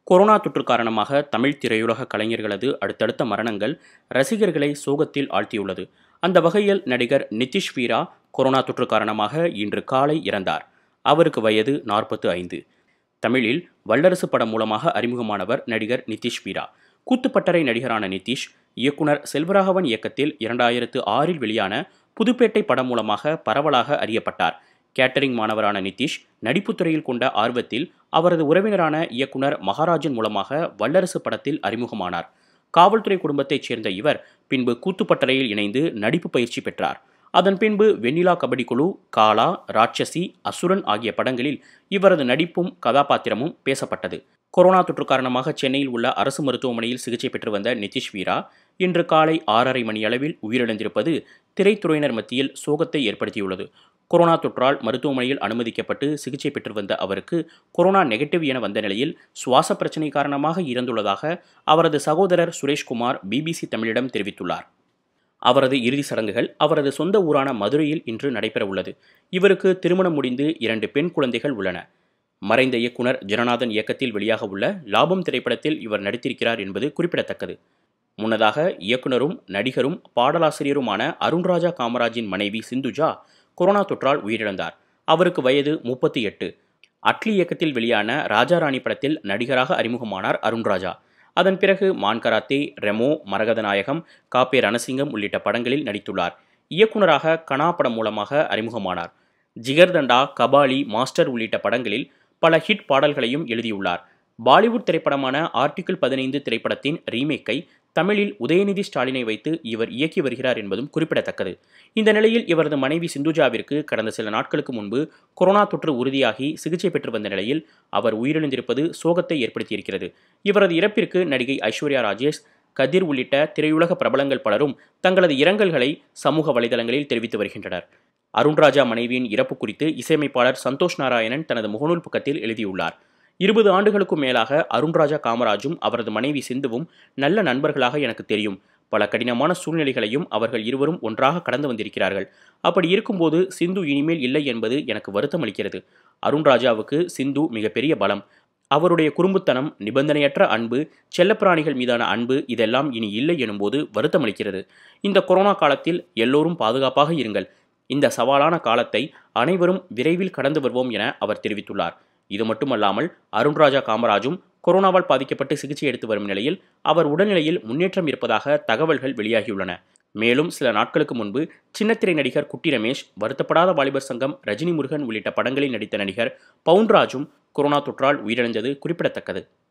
corona தொற்று காரணமாக தமிழ் திரையுலக கலைஞர்களது அடுத்தடுத்த மரணங்கள் ரசிகர்களை சோகத்தில் ஆழ்த்தியுள்ளது அந்த வகையில் நடிகர் நிதிஷ் வீரா கொரோனா தொற்று காரணமாக இன்று காலை இறந்தார் அவருக்கு வயது நாற்பத்து ஐந்து தமிழில் வல்லரசு படம் மூலமாக அறிமுகமானவர் நடிகர் நிதிஷ் வீரா கூத்துப்பட்டறை நடிகரான நிதிஷ் இயக்குனர் செல்வராகவன் இயக்கத்தில் இரண்டாயிரத்து ஆறில் வெளியான புதுப்பேட்டை படம் மூலமாக பரவலாக அறியப்பட்டார் கேட்டரிங் மாணவரான நிதிஷ் நடிப்புத் துறையில் கொண்ட ஆர்வத்தில் அவரது உறவினரான இயக்குனர் மகாராஜன் மூலமாக வல்லரசு படத்தில் அறிமுகமானார் காவல்துறை குடும்பத்தைச் சேர்ந்த இவர் பின்பு கூத்துப்பட்டறையில் இணைந்து நடிப்பு பயிற்சி பெற்றார் அதன் பின்பு வெண்ணிலா கபடி குழு காலா ராட்சசி அசுரன் ஆகிய படங்களில் இவரது நடிப்பும் கதாபாத்திரமும் பேசப்பட்டது கொரோனா தொற்று காரணமாக சென்னையில் உள்ள அரசு மருத்துவமனையில் சிகிச்சை பெற்று வந்த நிதிஷ் வீரா இன்று காலை ஆறரை மணி அளவில் உயிரிழந்திருப்பது திரைத்துறையினர் மத்தியில் சோகத்தை ஏற்படுத்தியுள்ளது கொரோனா தொற்றால் மருத்துவமனையில் அனுமதிக்கப்பட்டு சிகிச்சை பெற்று வந்த அவருக்கு கொரோனா நெகட்டிவ் என வந்த நிலையில் சுவாச பிரச்சினை காரணமாக இறந்துள்ளதாக அவரது சகோதரர் சுரேஷ்குமார் பிபிசி தமிழிடம் தெரிவித்துள்ளார் அவரது இறுதி சடங்குகள் அவரது சொந்த ஊரான மதுரையில் இன்று நடைபெற உள்ளது இவருக்கு திருமணம் முடிந்து இரண்டு பெண் குழந்தைகள் உள்ளன மறைந்த இயக்குனர் ஜனநாதன் இயக்கத்தில் வெளியாக உள்ள லாபம் திரைப்படத்தில் இவர் நடித்திருக்கிறார் என்பது குறிப்பிடத்தக்கது முன்னதாக இயக்குனரும் நடிகரும் பாடலாசிரியருமான அருண்ராஜா காமராஜின் மனைவி சிந்துஜா கொரோனா தொற்றால் உயிரிழந்தார் அவருக்கு வயது முப்பத்தி எட்டு அட்லி இயக்கத்தில் வெளியான ராஜாராணி படத்தில் நடிகராக அறிமுகமானார் அருண்ராஜா அதன் பிறகு மான்கராத்தே ரெமோ மரகதநாயகம் காப்பே ரணசிங்கம் உள்ளிட்ட படங்களில் நடித்துள்ளார் இயக்குனராக கனா படம் மூலமாக அறிமுகமானார் ஜிகர்தண்டா கபாலி மாஸ்டர் உள்ளிட்ட படங்களில் பல ஹிட் பாடல்களையும் எழுதியுள்ளார் பாலிவுட் திரைப்படமான ஆர்டிகிள் பதினைந்து திரைப்படத்தின் ரீமேக்கை தமிழில் உதயநிதி ஸ்டாலினை வைத்து இவர் இயக்கி வருகிறார் என்பதும் குறிப்பிடத்தக்கது இந்த நிலையில் இவரது மனைவி சிந்துஜாவிற்கு கடந்த சில நாட்களுக்கு முன்பு கொரோனா தொற்று உறுதியாகி சிகிச்சை பெற்று வந்த நிலையில் அவர் உயிரிழந்திருப்பது சோகத்தை ஏற்படுத்தியிருக்கிறது இவரது இறப்பிற்கு நடிகை ஐஸ்வர்யா ராஜேஷ் கதிர் உள்ளிட்ட திரையுலக பிரபலங்கள் பலரும் தங்களது இரங்கல்களை சமூக வலைதளங்களில் தெரிவித்து வருகின்றனர் அருண்ராஜா மனைவியின் இறப்பு குறித்து இசையமைப்பாளர் சந்தோஷ் நாராயணன் தனது முகநூல் பக்கத்தில் எழுதியுள்ளார் இருபது ஆண்டுகளுக்கும் மேலாக அருண்ராஜா காமராஜும் அவரது மனைவி சிந்துவும் நல்ல நண்பர்களாக எனக்கு தெரியும் பல கடினமான சூழ்நிலைகளையும் அவர்கள் இருவரும் ஒன்றாக கடந்து வந்திருக்கிறார்கள் அப்படி இருக்கும்போது சிந்து இனிமேல் இல்லை என்பது எனக்கு வருத்தம் அளிக்கிறது அருண்ராஜாவுக்கு சிந்து மிகப்பெரிய பலம் அவருடைய குறும்புத்தனம் நிபந்தனையற்ற அன்பு செல்லப்பிராணிகள் மீதான அன்பு இதெல்லாம் இனி இல்லை எனும்போது வருத்தம் அளிக்கிறது இந்த கொரோனா காலத்தில் எல்லோரும் பாதுகாப்பாக இருங்கள் இந்த சவாலான காலத்தை அனைவரும் விரைவில் கடந்து வருவோம் என அவர் தெரிவித்துள்ளார் இது மட்டுமல்லாமல் அருண்ராஜா காமராஜும் கொரோனாவால் பாதிக்கப்பட்டு சிகிச்சை எடுத்து வரும் நிலையில் அவர் உடல்நிலையில் முன்னேற்றம் இருப்பதாக தகவல்கள் வெளியாகியுள்ளன மேலும் சில நாட்களுக்கு முன்பு சின்னத்திரை நடிகர் குட்டி ரமேஷ் வருத்தப்படாத வாலிபர் சங்கம் ரஜினி முருகன் உள்ளிட்ட படங்களில் நடித்த நடிகர் பவுன்ராஜும் கொரோனா தொற்றால் உயிரிழந்தது குறிப்பிடத்தக்கது